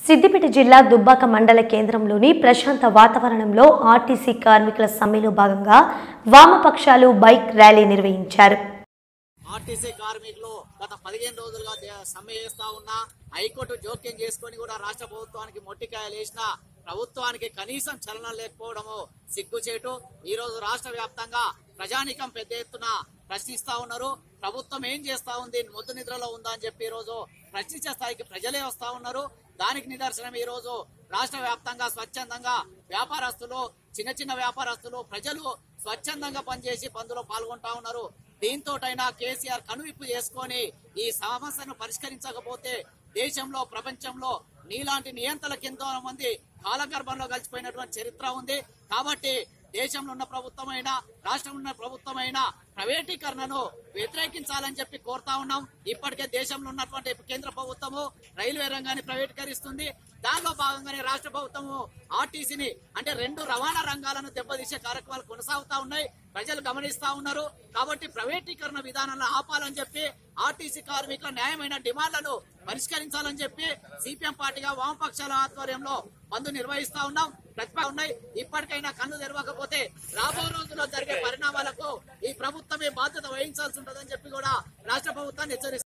సిద్దిపేట జిల్లా దుబ్బాక మండల కేంద్రంలోని ప్రశాంత వాతావరణంలో ఆర్టీసీ కార్మికుల సమ్మెలో భాగంగా వామపక్షాలు బైక్ ర్యాలీ నిర్వహించారు ఆర్టీసీ కార్మికులు గత పదిహేను రోజులుగా దే- సమ్మె చేస్తా ఉన్నా హైకోర్టు జోక్యం చేసుకొని కూడా రాష్ట్ర ప్రభుత్వానికి మొట్టికాయలు వేసిన ప్రభుత్వానికి కనీసం చలనం లేకపోవడము సిగ్గుచేటు ఈ రోజు రాష్ట్ర వ్యాప్తంగా ప్రజానికం పెద్ద ఎత్తున ప్రశ్నిస్తా ఉన్నారు ప్రభుత్వం ఏం చేస్తా ఉంది మొద్దు నిద్రలో ఉందా అని చెప్పి ఈ రోజు ప్రశ్నించే స్థాయికి ప్రజలే వస్తా ఉన్నారు దానికి నిదర్శనం ఈ రోజు రాష్ట్ర వ్యాప్తంగా స్వచ్ఛందంగా వ్యాపారస్తులు చిన్న చిన్న వ్యాపారస్తులు ప్రజలు స్వచ్ఛందంగా పనిచేసి పందులో పాల్గొంటా ఉన్నారు దీంతోటైనా కేసీఆర్ కనువిప్పు చేసుకొని ఈ సమస్యను పరిష్కరించకపోతే దేశంలో ప్రపంచంలో నీలాంటి నియంత్రణలకు ఎంతో మంది కాలగర్భంలో కలిసిపోయినటువంటి చరిత్ర ఉంది కాబట్టి దేశంలో ఉన్న ప్రభుత్వమైనా రాష్ట్రంలో ఉన్న ప్రభుత్వమైనా ప్రైవేటీకరణను వ్యతిరేకించాలని చెప్పి కోరుతా ఉన్నాం ఇప్పటికే దేశంలో ఉన్నటువంటి కేంద్ర ప్రభుత్వము రైల్వే రంగాన్ని ప్రైవేటీకరిస్తుంది దానిలో భాగంగానే రాష్ట్ర ప్రభుత్వము ఆర్టీసీని అంటే రెండు రవాణా రంగాలను దెబ్బతీసే కార్యక్రమాలు కొనసాగుతా ఉన్నాయి ప్రజలు గమనిస్తా ఉన్నారు కాబట్టి ప్రైవేటీకరణ విధానాలను ఆపాలని చెప్పి ఆర్టీసీ కార్మికుల న్యాయమైన డిమాండ్లను పరిష్కరించాలని చెప్పి సిపిఎం పార్టీగా వామపక్షాల ఆధ్వర్యంలో బంద్ నిర్వహిస్తా ఉన్నాం ప్రతిభ ఉన్నాయి ఇప్పటికైనా కన్ను తెరవకపోతే రాబో రోజుల్లో జరిగే పరిణామాలకు ఈ ప్రభుత్వమే బాధ్యత వహించాల్సి ఉంటుందని చెప్పి కూడా రాష్ట్ర ప్రభుత్వాన్ని హెచ్చరిస్తారు